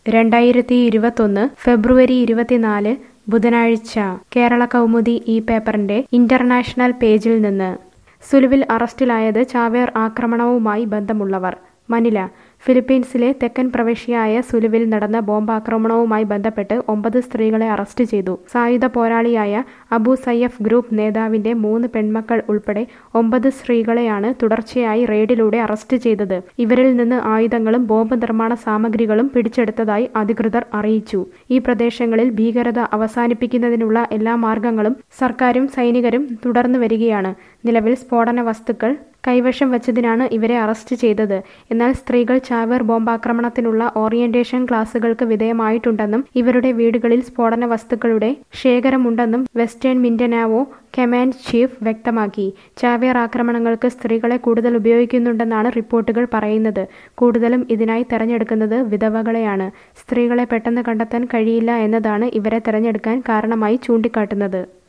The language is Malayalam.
രണ്ടായിരത്തി ഇരുപത്തൊന്ന് ഫെബ്രുവരി ഇരുപത്തിനാല് ബുധനാഴ്ച കേരള കൗമുദി ഈ പേപ്പറിന്റെ ഇന്റർനാഷണൽ പേജിൽ നിന്ന് സുലുവിൽ അറസ്റ്റിലായത് ചാവേർ ആക്രമണവുമായി ബന്ധമുള്ളവർ മനില ഫിലിപ്പീൻസിലെ തെക്കൻ പ്രവിശ്യയായ സുലുവിൽ നടന്ന ബോംബാക്രമണവുമായി ബന്ധപ്പെട്ട് ഒമ്പത് സ്ത്രീകളെ അറസ്റ്റ് ചെയ്തു സായുധ പോരാളിയായ അബു സയ്യഫ് ഗ്രൂപ്പ് നേതാവിന്റെ മൂന്ന് പെൺമക്കൾ ഉൾപ്പെടെ ഒമ്പത് സ്ത്രീകളെയാണ് തുടർച്ചയായി റെയ്ഡിലൂടെ അറസ്റ്റ് ചെയ്തത് ഇവരിൽ നിന്ന് ആയുധങ്ങളും ബോംബ് നിർമ്മാണ സാമഗ്രികളും പിടിച്ചെടുത്തതായി അധികൃതർ അറിയിച്ചു ഈ പ്രദേശങ്ങളിൽ ഭീകരത അവസാനിപ്പിക്കുന്നതിനുള്ള എല്ലാ മാർഗങ്ങളും സർക്കാരും സൈനികരും തുടർന്നു വരികയാണ് നിലവിൽ സ്ഫോടന വസ്തുക്കൾ കൈവശം വച്ചതിനാണ് ഇവരെ അറസ്റ്റ് ചെയ്തത് എന്നാൽ സ്ത്രീകൾ ചാവേർ ബോംബാക്രമണത്തിനുള്ള ഓറിയന്റേഷൻ ക്ലാസുകൾക്ക് വിധേയമായിട്ടുണ്ടെന്നും ഇവരുടെ വീടുകളിൽ സ്ഫോടന വസ്തുക്കളുടെ ശേഖരമുണ്ടെന്നും വെസ്റ്റേൺ മിൻഡനാവോ കമാൻഡ് ചീഫ് വ്യക്തമാക്കി ചാവേർ ആക്രമണങ്ങൾക്ക് സ്ത്രീകളെ കൂടുതൽ ഉപയോഗിക്കുന്നുണ്ടെന്നാണ് റിപ്പോർട്ടുകൾ പറയുന്നത് കൂടുതലും ഇതിനായി തെരഞ്ഞെടുക്കുന്നത് വിധവകളെയാണ് സ്ത്രീകളെ പെട്ടെന്ന് കണ്ടെത്താൻ കഴിയില്ല എന്നതാണ് ഇവരെ തെരഞ്ഞെടുക്കാൻ കാരണമായി ചൂണ്ടിക്കാട്ടുന്നത്